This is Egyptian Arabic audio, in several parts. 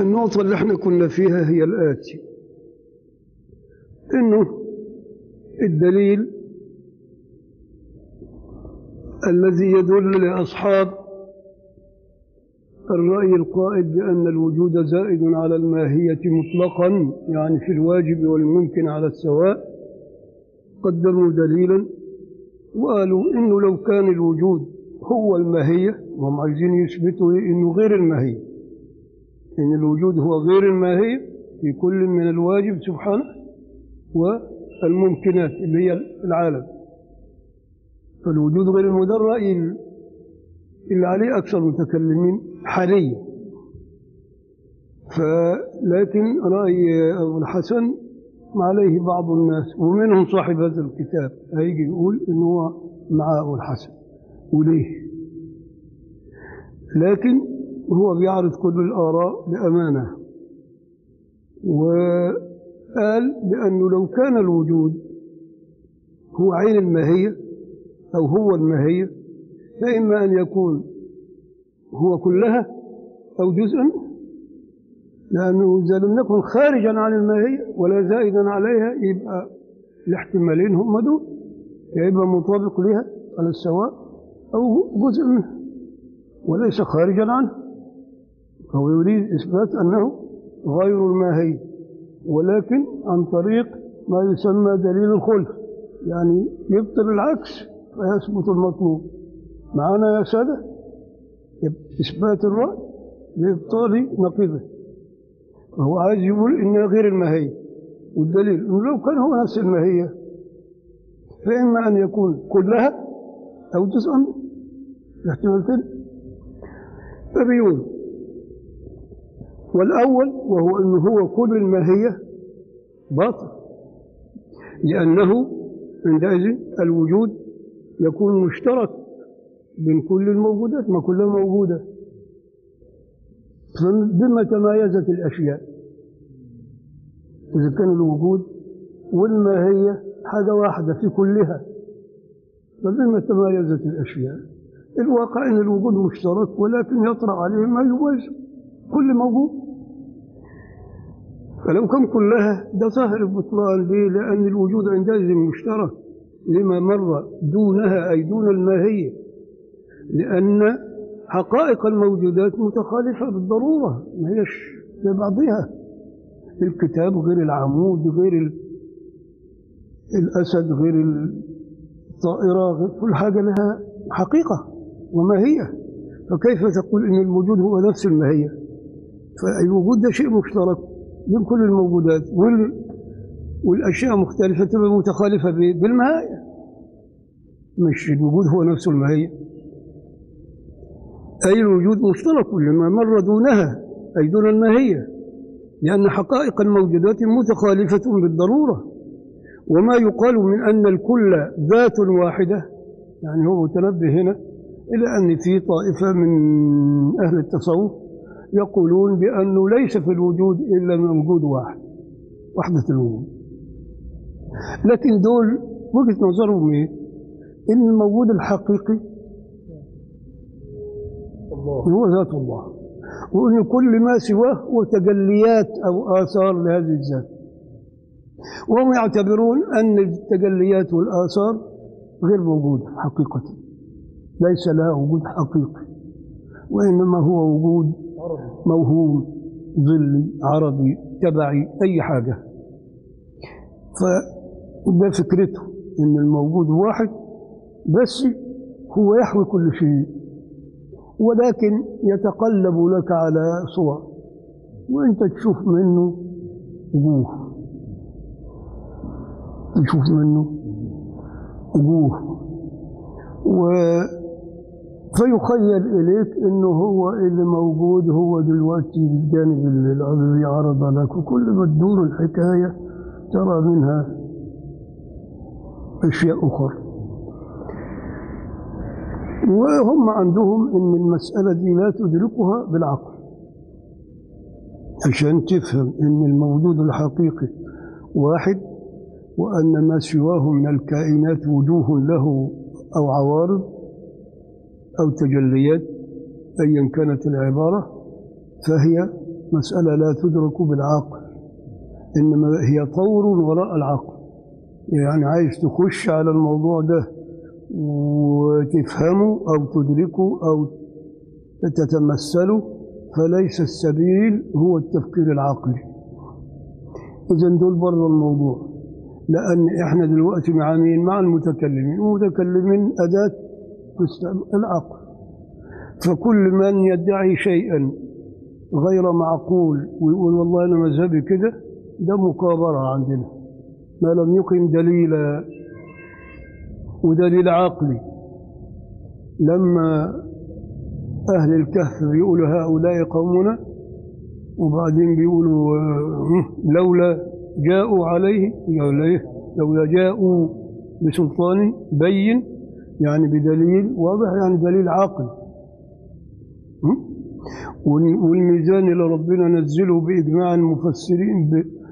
النقطة اللي احنا كنا فيها هي الآتي إنه الدليل الذي يدل لأصحاب الرأي القائل بأن الوجود زائد على الماهية مطلقا يعني في الواجب والممكن على السواء قدموا دليلا وقالوا إنه لو كان الوجود هو الماهية وهم عايزين يثبتوا إنه غير الماهية إن الوجود هو غير الماهية في كل من الواجب سبحانه والممكنات اللي هي العالم فالوجود غير المدى الرأي اللي عليه أكثر المتكلمين حاليا فلكن رأي أبو الحسن ما عليه بعض الناس ومنهم صاحب هذا الكتاب هيجي يقول إنه هو مع أبو الحسن وليه لكن هو بيعرض كل الآراء بأمانة وقال بأنه لو كان الوجود هو عين الماهية أو هو الماهية فإما أن يكون هو كلها أو جزءا لأنه إذا لم يكن خارجا عن الماهية ولا زائدا عليها يبقى الاحتمالين هم دول يبقى مطابق لها على السواء أو جزء منها وليس خارجا عنه فهو يريد إثبات أنه غير الماهية ولكن عن طريق ما يسمى دليل الخلف يعني يبطل العكس فيثبت المطلوب معنا يا سادة إثبات الرأي بإبطال نقيضه فهو عايز يقول إنها غير الماهية والدليل إنه لو كان هو نفس الماهية فإما أن يكون كلها أو جزءا احتمالتين فبيقول والأول وهو أنه هو كل الماهية باطل لأنه عندئذ الوجود يكون مشترك بين كل الموجودات ما كلها موجودة بما تمايزت الأشياء إذا كان الوجود والماهية حاجة واحدة في كلها فبما تمايزت الأشياء الواقع أن الوجود مشترك ولكن يطرأ عليه ما يميز كل موجود فلو كان كلها ده ظاهر البطلان ليه؟ لأن الوجود عندئذ مشترك لما مر دونها أي دون الماهية لأن حقائق الموجودات متخالفة بالضرورة ما هيش زي بعضها الكتاب غير العمود غير الأسد غير الطائرة غير كل حاجة لها حقيقة وماهية فكيف تقول إن الوجود هو نفس الماهية فالوجود ده شيء مشترك بين كل الموجودات وال والأشياء مختلفة تبقى متخالفة بالماهية مش الوجود هو نفس الماهية أي الوجود مشترك لما مر دونها أي دون الماهية لأن حقائق الموجودات متخالفة بالضرورة وما يقال من أن الكل ذات واحدة يعني هو متنبه هنا إلى أن في طائفة من أهل التصوف يقولون بأنه ليس في الوجود إلا موجود واحد وحدة الوجود لكن دول وجهة نظرهم إيه؟ إن الموجود الحقيقي الله هو ذات الله وأن كل ما سواه هو تجليات أو آثار لهذه الذات وهم يعتبرون أن التجليات والآثار غير موجودة حقيقة ليس لها وجود حقيقي وإنما هو وجود موهوم ظلي عرضي تبعي أي حاجة فده فكرته إن الموجود واحد بس هو يحوي كل شيء ولكن يتقلب لك على صور وانت تشوف منه وجوه تشوف منه وجوه و فيخيل إليك إنه هو اللي موجود هو دلوقتي الجانب الذي عرض لك وكل ما تدور الحكاية ترى منها أشياء أخرى وهم عندهم ان المسألة دي لا تدركها بالعقل عشان تفهم ان الموجود الحقيقي واحد وان ما سواه من الكائنات وجوه له او عوارض او تجليات ايا كانت العبارة فهي مسألة لا تدرك بالعقل إنما هي طور وراء العقل يعني عايز تخش على الموضوع ده وتفهمه أو تدركه أو تتمثله فليس السبيل هو التفكير العقلي إذا دول بره الموضوع لأن إحنا دلوقتي مع مين؟ مع المتكلمين المتكلمين أداة العقل فكل من يدعي شيئا غير معقول ويقول والله أنا مذهبي كده ده مكابرة عندنا ما لم يقم دليلا ودليل عقلي لما أهل الكهف بيقولوا هؤلاء قومنا وبعدين بيقولوا لولا جاءوا عليه لولا جاءوا بسلطان بين يعني بدليل واضح يعني دليل عاقل والميزان اللي ربنا نزله بإجماع المفسرين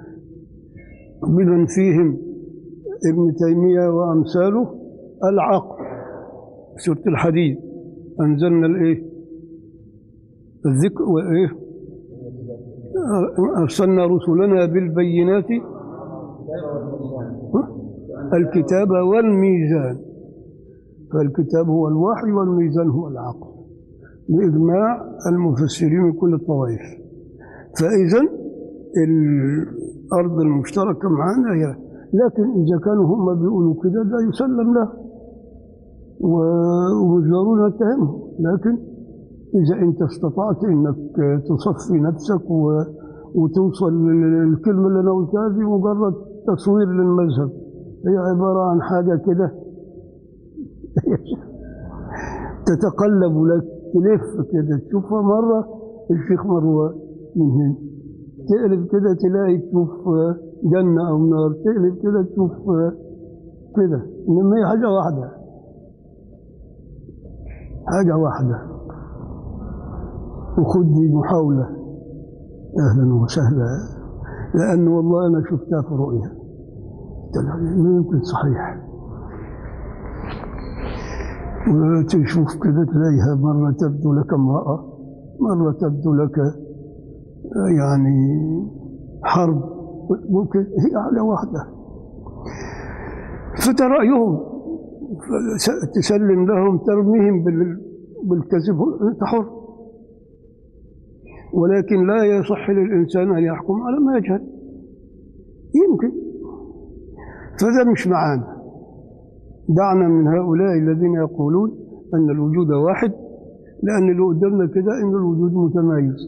بمن فيهم ابن تيمية وأمثاله العقل سورة الحديد أنزلنا الإيه الذكر وإيه أرسلنا رسلنا بالبينات الكتاب والميزان فالكتاب هو الوحي والميزان هو العقل بإجماع المفسرين من كل الطوائف فإذا الأرض المشتركة معنا هي لكن إذا كانوا هم بيقولوا كده ده يسلم له ومش ضروري نتهمهم لكن إذا أنت استطعت أنك تصفي نفسك و... وتوصل للكلمة اللي أنا قلتها دي مجرد تصوير للمذهب هي عبارة عن حاجة كده تتقلب لك تلف كده تشوفها مرة الشيخ مروان من هنا تقلب كده تلاقي تشوف جنة أو نار تقلب كده تشوف كده إنما هي حاجة واحدة حاجة واحدة وخد دي محاولة أهلا وسهلا لأنه والله أنا شفتها في رؤيا ما يمكن صحيح وتشوف كده تلاقيها مرة تبدو لك امرأة مرة تبدو لك يعني حرب ممكن هي على واحدة فترأيهم تسلم لهم ترميهم بالكذب أنت حر ولكن لا يصح للإنسان أن يحكم على ما يجهل يمكن فده مش معانا دعنا من هؤلاء الذين يقولون أن الوجود واحد لأن اللي قدامنا كده أن الوجود متمايز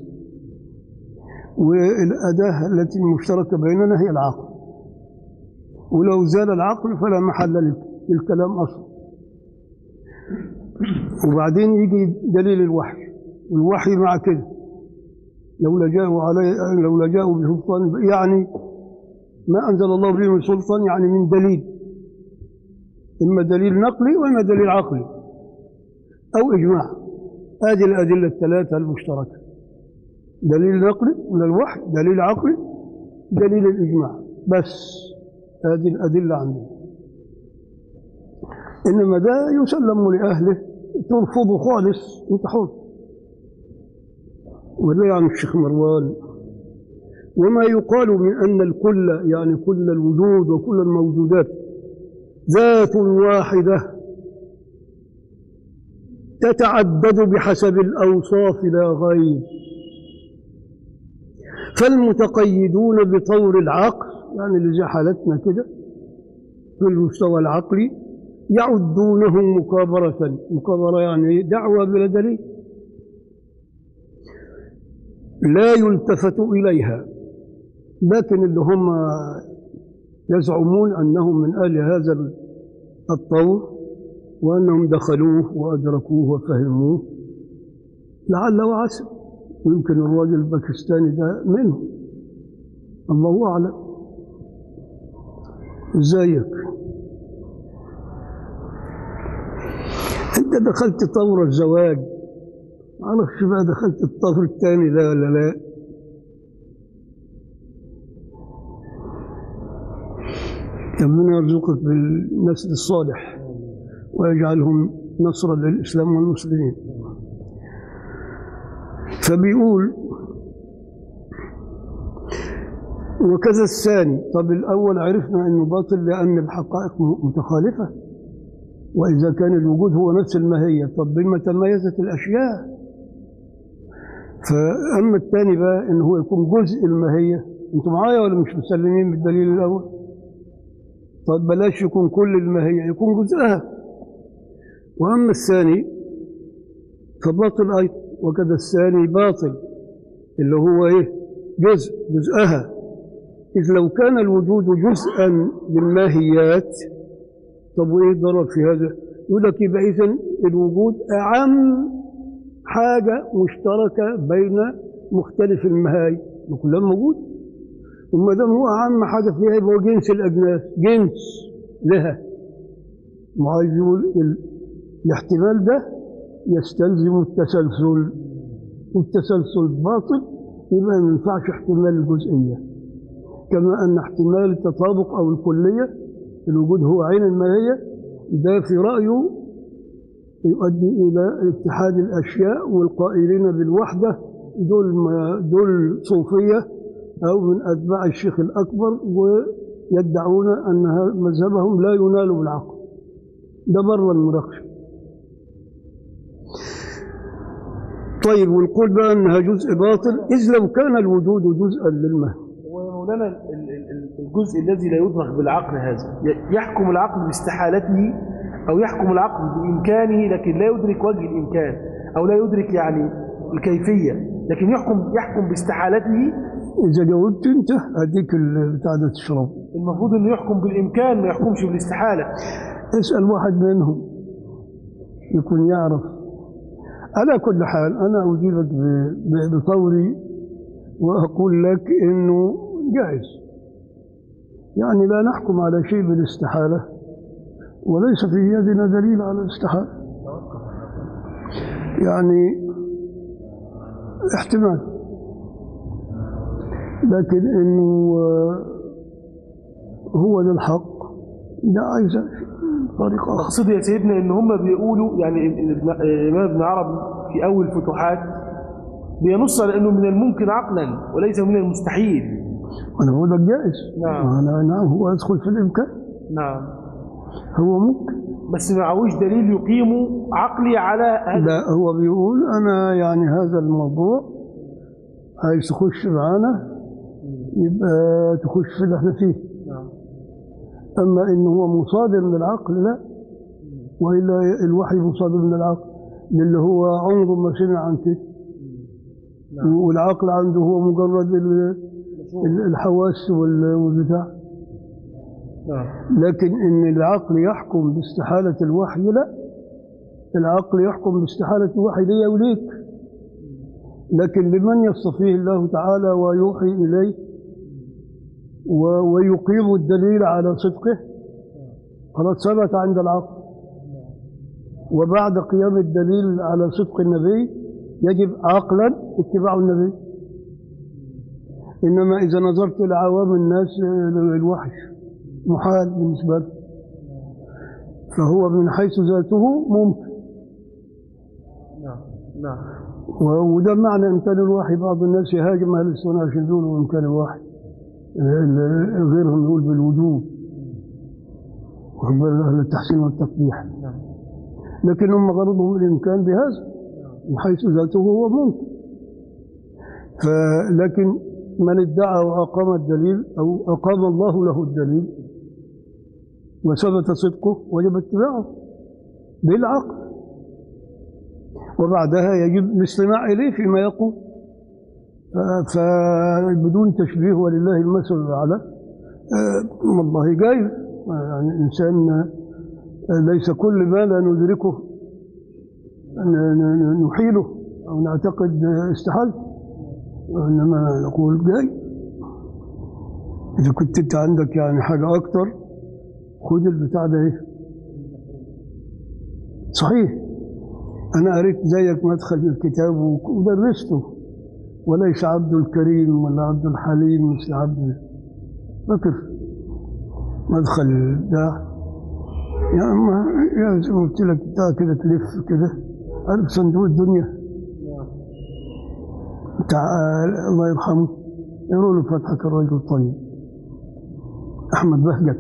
والأداة التي المشتركة بيننا هي العقل ولو زال العقل فلا محل للكلام أصلا وبعدين يجي دليل الوحي والوحي مع كده لولا جاءوا علي لولا جاءوا بسلطان يعني ما أنزل الله به من سلطان يعني من دليل إما دليل نقلي وإما دليل عقلي أو إجماع هذه الأدلة الثلاثة المشتركة دليل نقلي من الوحي دليل عقلي دليل الإجماع بس هذه الأدلة عندنا إنما ده يسلم لأهله ترفضه خالص أنت حر ولا يعني الشيخ مروان وما يقال من أن الكل يعني كل الوجود وكل الموجودات ذات واحدة تتعدد بحسب الأوصاف لا غير فالمتقيدون بطور العقل يعني اللي زي حالتنا كده في المستوى العقلي يعدونه مكابرة مكابرة يعني دعوة بلا دليل لا يلتفت إليها لكن اللي هم يزعمون أنهم من أهل هذا الطور وأنهم دخلوه وأدركوه وفهموه لعل وعسى ويمكن الراجل الباكستاني ده منهم الله أعلم ازيك انت دخلت طور الزواج معرفش بقى دخلت الطور الثاني ده ولا لا ربنا يرزقك بالنسل الصالح ويجعلهم نصرا للإسلام والمسلمين فبيقول وكذا الثاني طب الأول عرفنا أنه باطل لأن الحقائق م- متخالفة وإذا كان الوجود هو نفس الماهية طب بما تميزت الأشياء فأما الثاني بقى إن هو يكون جزء الماهية أنتوا معايا ولا مش مسلمين بالدليل الأول؟ طب بلاش يكون كل الماهية يكون جزءها وأما الثاني فباطل أيضا وكذا الثاني باطل اللي هو إيه جزء جزءها إذ لو كان الوجود جزءا للماهيات طب وإيه الضرر في هذا؟ يقول لك يبقى إذن الوجود أعم حاجة مشتركة بين مختلف المهاي ما كلها موجود وما دام هو أهم حاجة فيها يبقى هو جنس الأجناس جنس لها وعايز يقول ال- الاحتمال ده يستلزم التسلسل والتسلسل باطل يبقى ما ينفعش احتمال الجزئية كما أن احتمال التطابق أو الكلية الوجود هو عين الماهية ده في رأيه يؤدي إلى اتحاد الأشياء والقائلين بالوحدة دول ما- دول صوفية أو من أتباع الشيخ الأكبر ويدعون أن ه- مذهبهم لا ينال بالعقل ده بره المناقشة طيب والقول بقى أنها جزء باطل إذ لو كان الوجود جزءا للمهد ومولانا ال- ال- ال- الجزء الذي لا يدرك بالعقل هذا ي- يحكم العقل باستحالته أو يحكم العقل بإمكانه لكن لا يدرك وجه الإمكان أو لا يدرك يعني الكيفية لكن يحكم يحكم باستحالته إذا جاوبت أنت أديك ال- بتاع ده تشرب المفروض انه يحكم بالامكان ما يحكمش بالاستحاله اسأل واحد منهم يكون يعرف على كل حال أنا أجيبك ب- ب- بطوري وأقول لك إنه جائز يعني لا نحكم على شيء بالاستحالة وليس في يدنا دليل على الاستحالة يعني احتمال لكن إنه آه، هو ده الحق ده عايز طريقة أخرى مقصود يا سيدنا ان هم بيقولوا يعني ابن- الامام ابن عربي في اول فتوحات بينص على انه من الممكن عقلا وليس من المستحيل أنا بقول لك جائز نعم. أنا نعم هو يدخل في الإمكان نعم هو ممكن بس ما معهوش دليل يقيم عقلي على هذا لا هو بيقول أنا يعني هذا الموضوع عايز تخش معانا يبقى تخش في اللي احنا فيه نعم. أما إن هو مصادر من العقل لا وإلا الوحي مصادر من العقل للي هو عمره ما سمع عن كده والعقل عنده هو مجرد ال- ال- الحواس وال- والبتاع نعم لكن ان العقل يحكم باستحالة الوحي لا العقل يحكم باستحالة الوحي لي وليك لكن لمن يصطفيه الله تعالى ويوحي إليه و- ويقيم الدليل على صدقه خلاص ثبت عند العقل وبعد قيام الدليل على صدق النبي يجب عقلا اتباع النبي إنما إذا نظرت إلى عوام الناس آه، الوحي محال بالنسبة له فهو من حيث ذاته ممكن نعم نعم و- وده معنى إمكان الوحي بعض الناس يهاجم أهل السنة عشان يقولوا إمكان الوحي ال- غيرهم يقول بالوجوب واخد بالك أهل التحسين والتقبيح نعم لكن هم غرضهم الإمكان بهذا من حيث ذاته هو ممكن فلكن من ادعى وأقام الدليل أو أقام الله له الدليل وثبت صدقه وجب اتباعه بالعقل وبعدها يجب الاستماع إليه فيما يقول ف- فبدون تشبيه ولله المثل الأعلى آه، والله جايز يعني الإنسان آه، ليس كل ما لا ندركه ن- ن- نحيله أو نعتقد استحالة وإنما نقول جاي إذا كنت أنت عندك يعني حاجة أكتر خد البتاع ده إيه صحيح أنا قريت زيك مدخل الكتاب ودرسته وليس عبد الكريم ولا عبد الحليم مثل عبد فاكر مدخل ده يا أما يا زي ما قلت لك بتاع كده تلف كده عارف صندوق الدنيا بتاع الله يرحمه يقولوا له فتحك الرجل الطيب أحمد بهجت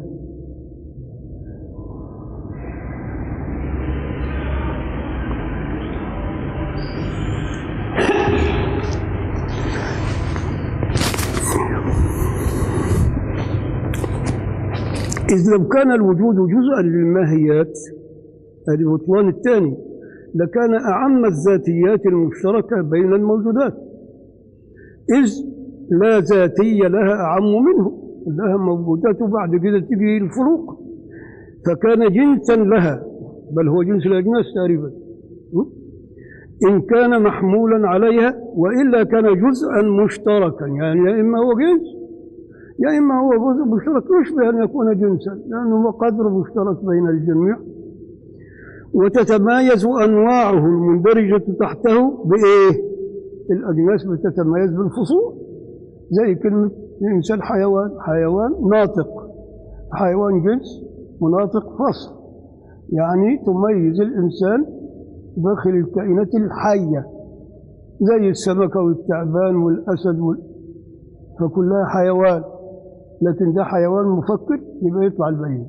إذ لو كان الوجود جزءا للماهيات هذه البطلان الثاني لكان أعم الذاتيات المشتركة بين الموجودات إذ لا ذاتي لها أعم منه لها موجودات وبعد كده تجي الفروق فكان جنسا لها بل هو جنس الأجناس تقريبا إن كان محمولا عليها وإلا كان جزءا مشتركا يعني يا إما هو جنس يا إما هو جزء مشترك يشبه أن يكون جنسا لأنه هو قدر مشترك بين الجميع وتتمايز أنواعه المندرجة تحته بإيه؟ الأجناس بتتميز بالفصول زي كلمة الإنسان حيوان حيوان ناطق حيوان جنس مناطق فصل يعني تميز الإنسان داخل الكائنات الحية زي السمكة والتعبان والأسد وال... فكلها حيوان لكن ده حيوان مفكر يبقى يطلع البعيد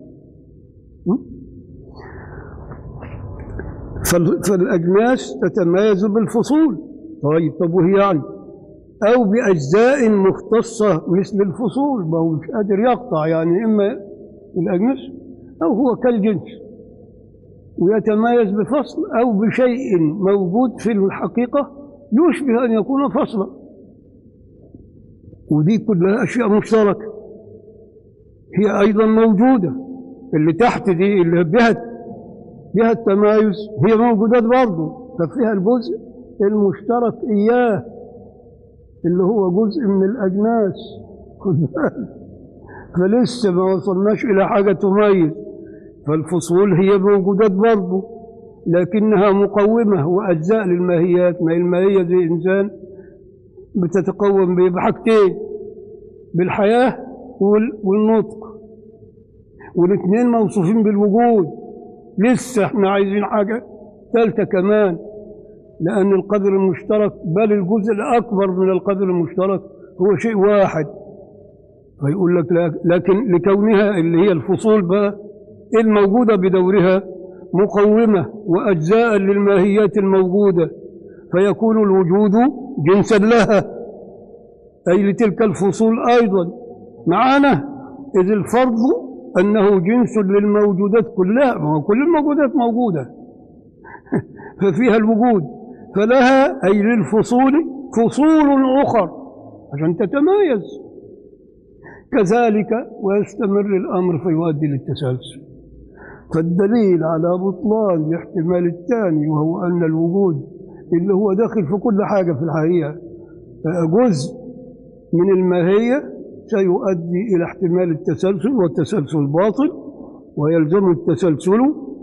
فالأجناس تتميز بالفصول طيب طب وهي يعني أو بأجزاء مختصة مثل الفصول ما هو مش قادر يقطع يعني إما الأجنس أو هو كالجنس ويتميز بفصل أو بشيء موجود في الحقيقة يشبه أن يكون فصلا ودي كلها أشياء مشتركة هي أيضا موجودة اللي تحت دي اللي بها بها التمايز هي موجودات برضه ففيها الجزء المشترك إياه اللي هو جزء من الأجناس خد بالك فلسه ما وصلناش إلى حاجة تميز فالفصول هي موجودات برضه لكنها مقومة وأجزاء للماهيات ما الماهية زي إنسان بتتقوم بحاجتين بالحياة والنطق والاثنين موصوفين بالوجود لسه احنا عايزين حاجة ثالثة كمان لأن القدر المشترك بل الجزء الأكبر من القدر المشترك هو شيء واحد فيقول لك لكن لكونها اللي هي الفصول بقى الموجودة بدورها مقومة وأجزاء للماهيات الموجودة فيكون الوجود جنسا لها أي لتلك الفصول أيضا معنا إذ الفرض أنه جنس للموجودات كلها ما هو كل الموجودات موجودة ففيها الوجود فلها أي للفصول فصول أخر عشان تتمايز كذلك ويستمر الأمر فيؤدي للتسلسل فالدليل على بطلان الاحتمال الثاني وهو أن الوجود اللي هو داخل في كل حاجة في الحقيقة جزء من الماهية سيؤدي إلى احتمال التسلسل والتسلسل باطل ويلزم التسلسل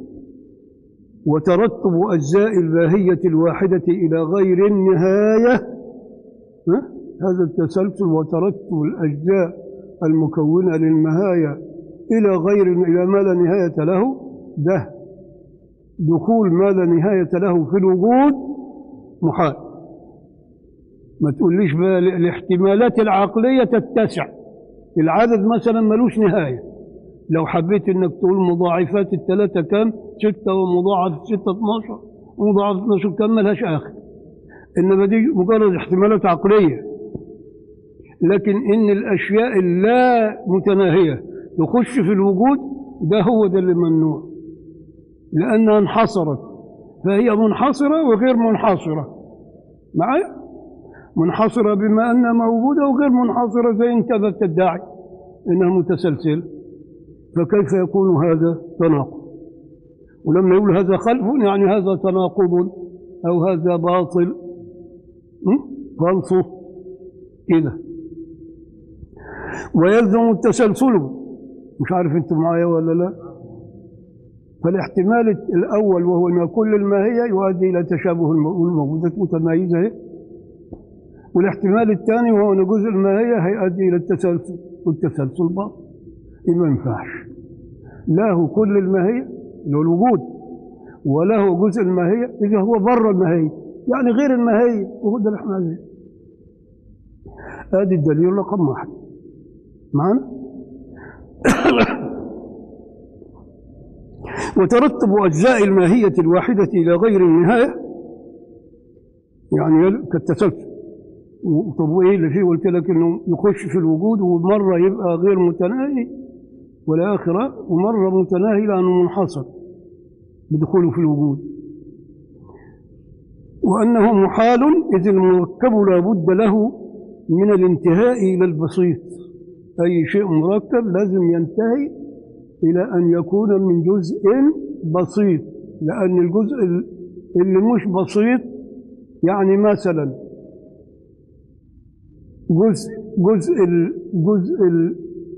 وترتب أجزاء الماهية الواحدة إلى غير النهاية هذا التسلسل وترتب الأجزاء المكونة للمهاية إلى غير إلى ما لا نهاية له ده دخول ما لا نهاية له في الوجود محال ما تقوليش بقى الاحتمالات العقلية تتسع العدد مثلا ملوش نهاية لو حبيت انك تقول مضاعفات الثلاثة كام ستة ومضاعف ستة 12 ومضاعف 12 كام ملهاش آخر إنما دي مجرد احتمالات عقلية لكن إن الأشياء اللا متناهية تخش في الوجود ده هو ده اللي ممنوع لأنها انحصرت فهي منحصرة وغير منحصرة معايا منحصرة بما أنها موجودة وغير منحصرة زي انت تدعي إنها متسلسلة فكيف يكون هذا تناقض ولما يقول هذا خلف يعني هذا تناقض أو هذا باطل فانصه كده ويلزم التسلسل مش عارف انتم معايا ولا لا فالاحتمال الأول وهو أن كل الماهية يؤدي إلى تشابه الموجودات متمايزة والاحتمال الثاني وهو أن جزء الماهية هيؤدي إلى التسلسل والتسلسل باطل ما ينفعش له كل الماهية اللي هو الوجود وله جزء الماهية إذا هو بره الماهية يعني غير الماهية وهو ده اللي احنا عايزينه ادي الدليل رقم واحد معنا وترتب أجزاء الماهية الواحدة إلى غير النهاية يعني كالتسلسل طب وايه اللي فيه قلت لك انه يخش في الوجود ومره يبقى غير متناهي ولا اخره ومره متناهي لانه منحصر بدخوله في الوجود وانه محال اذ المركب لا بد له من الانتهاء الى البسيط اي شيء مركب لازم ينتهي الى ان يكون من جزء بسيط لان الجزء اللي مش بسيط يعني مثلا جزء جزء ال جزء ال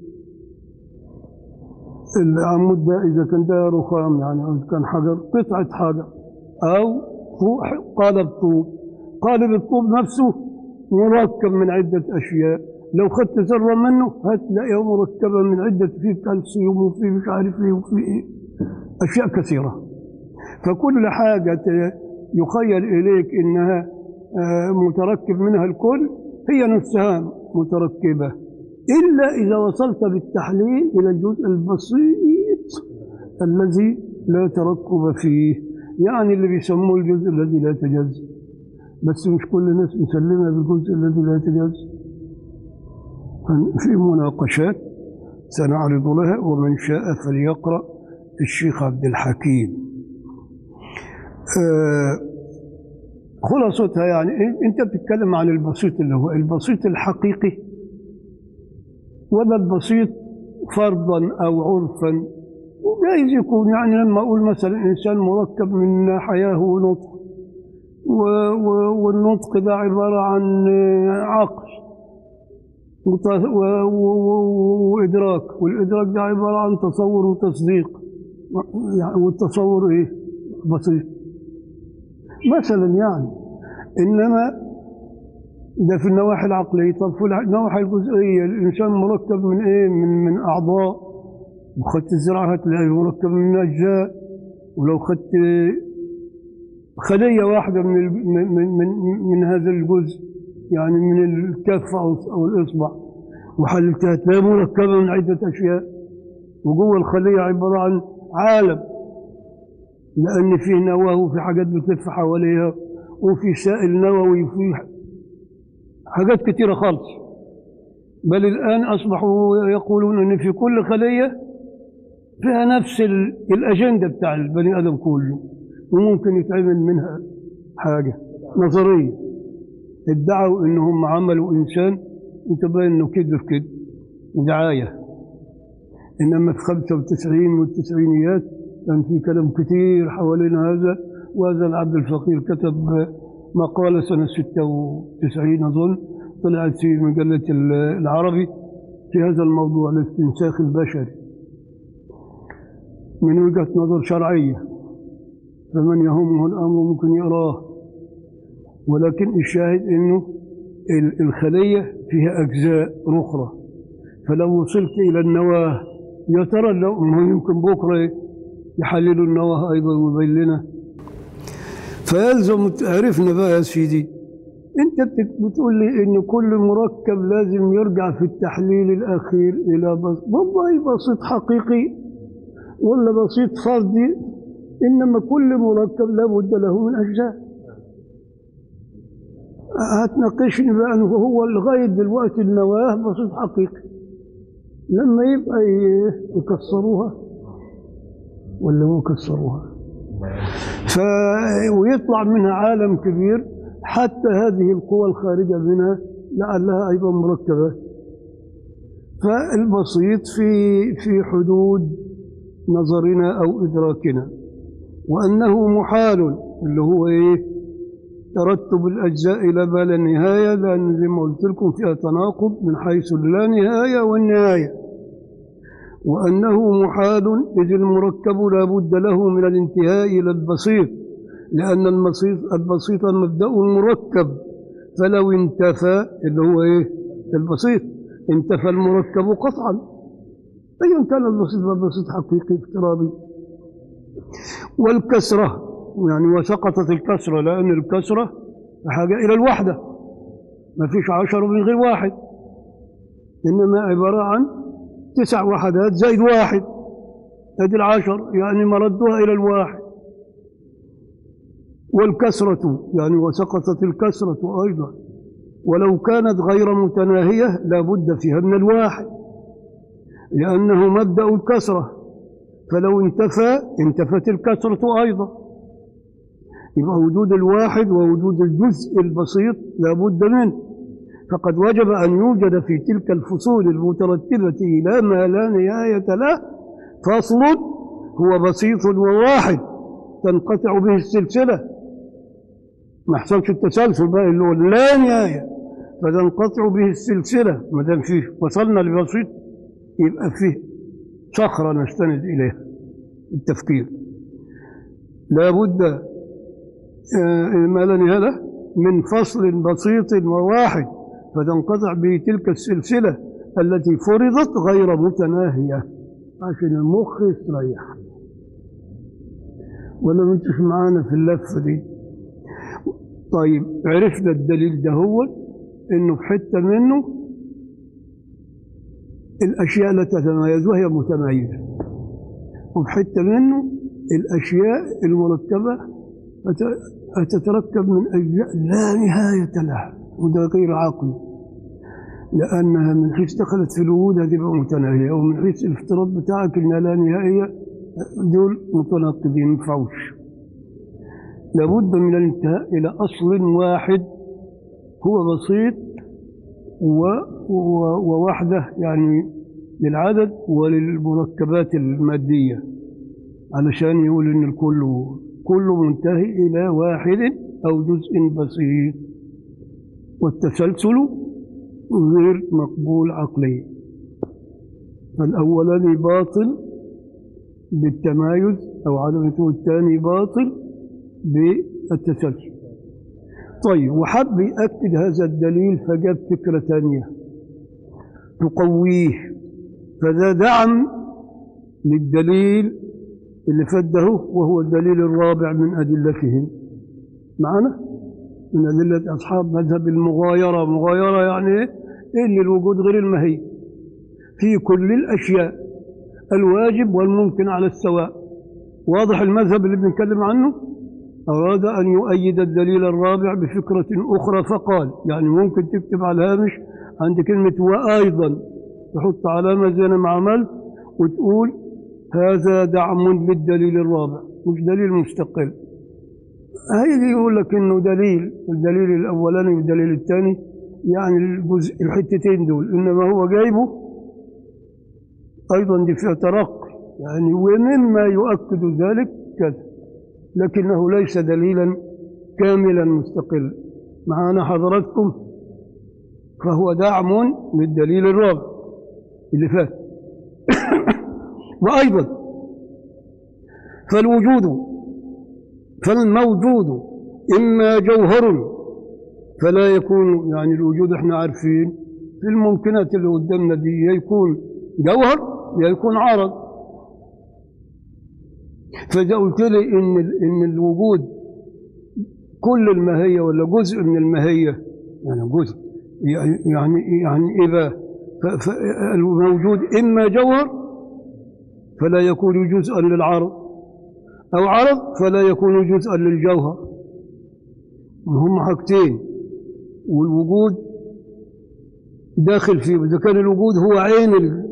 العمود ده إذا كان ده رخام يعني أو كان حجر قطعة حجر أو قالب طوب قالب الطوب نفسه مركب من عدة أشياء لو خدت ذرة منه هتلاقيها مركبة من عدة فيه كالسيوم وفيه مش عارف ايه وفيه ايه أشياء كثيرة فكل حاجة يخيل إليك إنها متركب منها الكل هي نفسها متركبة إلا إذا وصلت بالتحليل إلى الجزء البسيط الذي لا تركب فيه يعني اللي بيسموه الجزء الذي لا يتجزأ بس مش كل الناس مسلمة بالجزء الذي لا يتجزأ في مناقشات سنعرض لها ومن شاء فليقرأ الشيخ عبد الحكيم آه خلاصتها يعني انت بتتكلم عن البسيط اللي هو البسيط الحقيقي ولا البسيط فرضا او عرفا وجايز يكون يعني لما اقول مثلا انسان مركب من حياه ونطق والنطق ده عباره عن عقل وادراك والادراك ده عباره عن تصور وتصديق والتصور ايه بسيط مثلا يعني انما ده في النواحي العقليه طب في النواحي الجزئيه الانسان مركب من ايه من من اعضاء وخدت الزراعه هتلاقيه مركب من اجزاء ولو خدت خليه واحده من من من, من هذا الجزء يعني من الكف او او الاصبع وحللتها تلاقيها مركبه من عده اشياء وجوه الخليه عباره عن عالم لأن فيه نواه وفي حاجات بتلف حواليها وفي سائل نووي وفي حاجات كتيرة خالص بل الآن أصبحوا يقولون أن في كل خلية فيها نفس الأجندة بتاع البني آدم كله وممكن يتعمل منها حاجة نظرية ادعوا أنهم عملوا إنسان وتبين أنه كذب كذب دعاية إنما في 95 والتسعينيات كان في كلام كثير حوالين هذا وهذا العبد الفقير كتب مقالة سنة 96 أظن طلعت في مجلة العربي في هذا الموضوع الاستنساخ البشري من وجهة نظر شرعية فمن يهمه الأمر ممكن يقراه ولكن الشاهد أنه الخلية فيها أجزاء أخرى فلو وصلت إلى النواة يا ترى لو يمكن بكرة يحللوا النواه أيضا ويبين لنا فيلزم عرفنا بقى يا سيدي أنت بتقول لي إن كل مركب لازم يرجع في التحليل الأخير إلى بسيط والله بسيط حقيقي ولا بسيط فردي إنما كل مركب لابد له من أجزاء هتناقشني بقى أنه هو لغاية دلوقتي النواة بسيط حقيقي لما يبقى يكسروها ولا هو كسروها ف... ويطلع منها عالم كبير حتى هذه القوى الخارجة منها لعلها أيضا مركبات فالبسيط في في حدود نظرنا أو إدراكنا وأنه محال اللي هو إيه ترتب الأجزاء إلى ما لا نهاية لأن زي ما قلت لكم فيها تناقض من حيث لا نهاية والنهاية وأنه محال إذ المركب لا بد له من الانتهاء إلى البسيط لأن البسيط البسيط مبدأ المركب فلو انتفى اللي هو إيه البسيط انتفى المركب قطعا أيا كان البسيط فالبسيط حقيقي افتراضي والكسرة يعني وسقطت الكسرة لأن الكسرة حاجة إلى الوحدة ما فيش عشرة من غير واحد إنما عبارة عن تسع وحدات زائد واحد هذه العشر يعني مردها إلى الواحد والكسرة يعني وسقطت الكسرة أيضا ولو كانت غير متناهية لابد فيها من الواحد لأنه مبدأ الكسرة فلو انتفى انتفت الكسرة أيضا يبقى وجود الواحد ووجود الجزء البسيط لابد منه فقد وجب أن يوجد في تلك الفصول المترتبة إلى ما لا نهاية له فصل هو بسيط وواحد تنقطع به السلسلة ما حصلش التسلسل بقى اللي هو لا نهاية فتنقطع به السلسلة ما دام فيه وصلنا لبسيط يبقى فيه صخرة نستند إليها التفكير لابد آه، ما لا نهاية له من فصل بسيط وواحد فتنقطع به تلك السلسلة التي فرضت غير متناهية عشان المخ يستريح ولا ما انتش معانا في اللفة دي طيب عرفنا الدليل ده هو انه في حتة منه الاشياء لا تتميز وهي متميزة وفي حتة منه الاشياء المركبة هت- هتتركب من اجزاء لا نهاية لها وده غير عقلي لأنها من حيث دخلت في الوجود هتبقى متناهية ومن حيث الافتراض بتاعك إنها لا نهائية دول متناقضين ما ينفعوش لابد من الانتهاء إلى أصل واحد هو بسيط و... و... ووحدة يعني للعدد وللمركبات المادية علشان يقول إن الكل كله منتهي إلى واحد أو جزء بسيط والتسلسل غير مقبول عقليا فالأولاني باطل بالتمايز أو عدمته الثاني باطل بالتسلسل طيب وحب يأكد هذا الدليل فجاب فكرة ثانية تقويه فده دعم للدليل اللي فده وهو الدليل الرابع من أدلتهم معنا من أدلة أصحاب مذهب المغايرة مغايرة يعني إيه؟ إن الوجود غير المهي في كل الأشياء الواجب والممكن على السواء واضح المذهب اللي بنتكلم عنه أراد أن يؤيد الدليل الرابع بفكرة أخرى فقال يعني ممكن تكتب على الهامش عند كلمة وأيضا تحط علامة زي ما عملت وتقول هذا دعم للدليل الرابع مش دليل مستقل هيجي يقول لك انه دليل الدليل الاولاني والدليل الثاني يعني الجزء الحتتين دول انما هو جايبه ايضا دي فيها ترقي يعني ومما يؤكد ذلك كذا لكنه ليس دليلا كاملا مستقلا معنا حضراتكم فهو دعم للدليل الرابع اللي فات وايضا فالوجود فالموجود إما جوهر فلا يكون يعني الوجود احنا عارفين في الممكنات اللي قدامنا دي يا يكون جوهر يا يكون عرض فإذا قلت لي إن ال- إن الوجود كل الماهية ولا جزء من الماهية يعني جزء يعني يعني يعني إيه بقى؟ ف- فالموجود إما جوهر فلا يكون جزءا للعرض أو عرض فلا يكون جزءا للجوهر هم حاجتين والوجود داخل فيه إذا كان الوجود هو عين ال...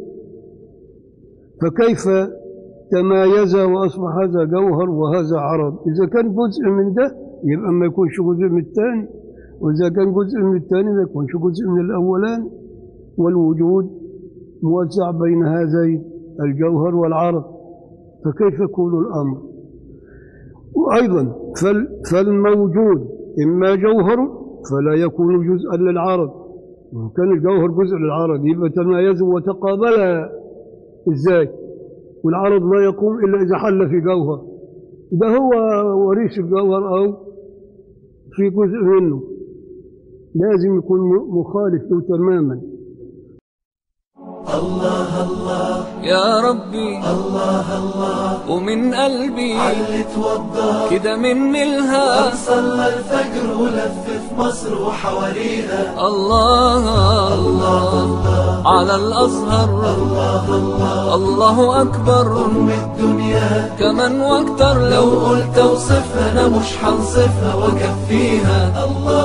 فكيف تمايز وأصبح هذا جوهر وهذا عرض إذا كان جزء من ده يبقى ما يكونش جزء من الثاني وإذا كان جزء من الثاني ما يكونش جزء من الأولاني والوجود موزع بين هذين الجوهر والعرض فكيف يكون الأمر وأيضا فال فالموجود إما جوهر فلا يكون جزءا للعرض وإن كان الجوهر جزء للعرض يبقى تمايزوا وتقابلا إزاي والعرض لا يقوم إلا إذا حل في جوهر ده هو وريث الجوهر أو في جزء منه لازم يكون مخالف له تماما الله الله يا ربي الله الله ومن قلبي علي توضى كده من ملها صلى الفجر ولف في مصر وحواليها الله الله على الأزهر الله أكبر أم الدنيا كمان واكتر لو لو قلت اوصفها انا مش هنصفها واكفيها الله